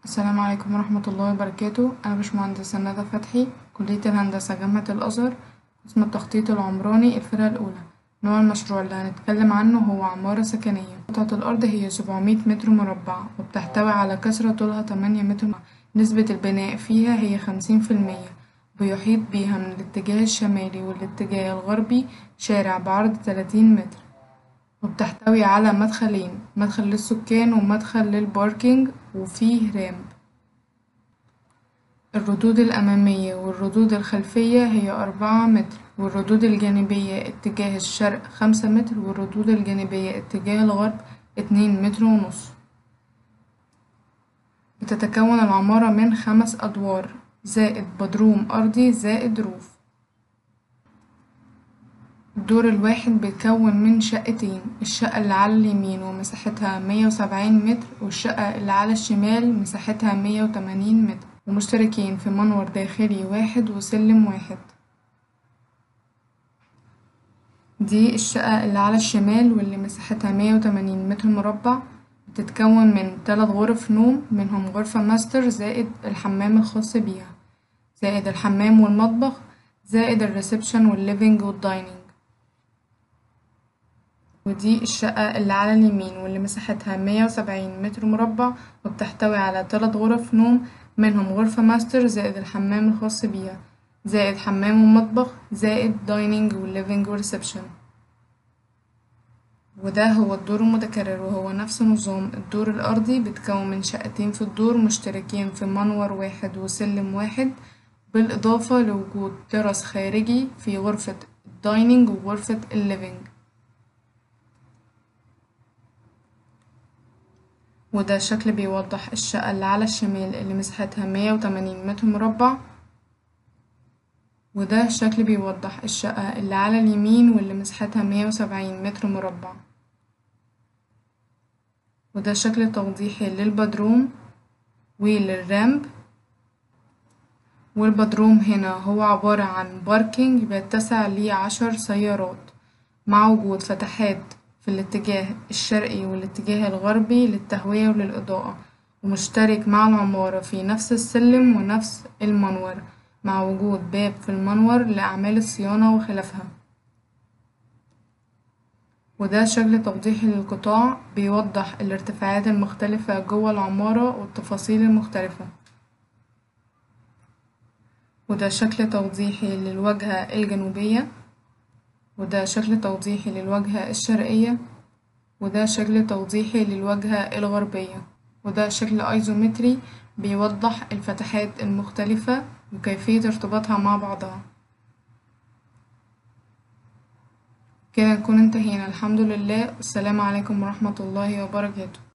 السلام عليكم ورحمة الله وبركاته أنا باشمهندسة ندى فتحي كلية الهندسة جامعة الأزهر قسم التخطيط العمراني الفرقة الأولى نوع المشروع اللي هنتكلم عنه هو عمارة سكنية قطعة الأرض هي سبعمية متر مربع وبتحتوي على كسرة طولها تمانية متر نسبة البناء فيها هي خمسين في المية ويحيط بيها من الاتجاه الشمالي والاتجاه الغربي شارع بعرض تلاتين متر وبتحتوي على مدخلين مدخل للسكان ومدخل للباركينج وفيه رامب الردود الأمامية والردود الخلفية هي أربعة متر والردود الجانبية اتجاه الشرق خمسة متر والردود الجانبية اتجاه الغرب اتنين متر ونص بتتكون العمارة من خمس أدوار زائد بدروم أرضي زائد روف الدور الواحد بيتكون من شقتين الشقة اللي على اليمين ومساحتها مية وسبعين متر والشقة اللي على الشمال مساحتها مية وتمانين متر ومشتركين في منور داخلي واحد وسلم واحد دي الشقة اللي على الشمال واللي مساحتها مية وتمانين متر مربع بتتكون من تلت غرف نوم منهم غرفة ماستر زائد الحمام الخاص بيها زائد الحمام والمطبخ زائد الريسبشن والليفينج والدايننج ودي الشقة اللي على اليمين واللي مساحتها مية وسبعين متر مربع وبتحتوي على تلت غرف نوم منهم غرفة ماستر زائد الحمام الخاص بيها زائد حمام ومطبخ زائد دايننج والليفينج وريسبشن وده هو الدور المتكرر وهو نفس نظام الدور الأرضي بيتكون من شقتين في الدور مشتركين في منور واحد وسلم واحد بالإضافة لوجود ترس خارجي في غرفة الدايننج وغرفة الليفينج وده شكل بيوضح الشقة اللي على الشمال اللي مساحتها مية وتمانين متر مربع وده شكل بيوضح الشقة اللي على اليمين واللي مساحتها مية وسبعين متر مربع وده شكل توضيحي للبدروم وللرامب والبدروم هنا هو عبارة عن باركينج بيتسع ليه عشر سيارات مع وجود فتحات في الاتجاه الشرقي والاتجاه الغربي للتهوية وللإضاءة ومشترك مع العمارة في نفس السلم ونفس المنور مع وجود باب في المنور لأعمال الصيانة وخلافها وده شكل توضيحي للقطاع بيوضح الارتفاعات المختلفة جوه العمارة والتفاصيل المختلفة وده شكل توضيحي للواجهة الجنوبية وده شكل توضيحي للواجهة الشرقية وده شكل توضيحي للواجهة الغربية وده شكل أيزومتري بيوضح الفتحات المختلفة وكيفية ارتباطها مع بعضها كده نكون انتهينا الحمد لله والسلام عليكم ورحمة الله وبركاته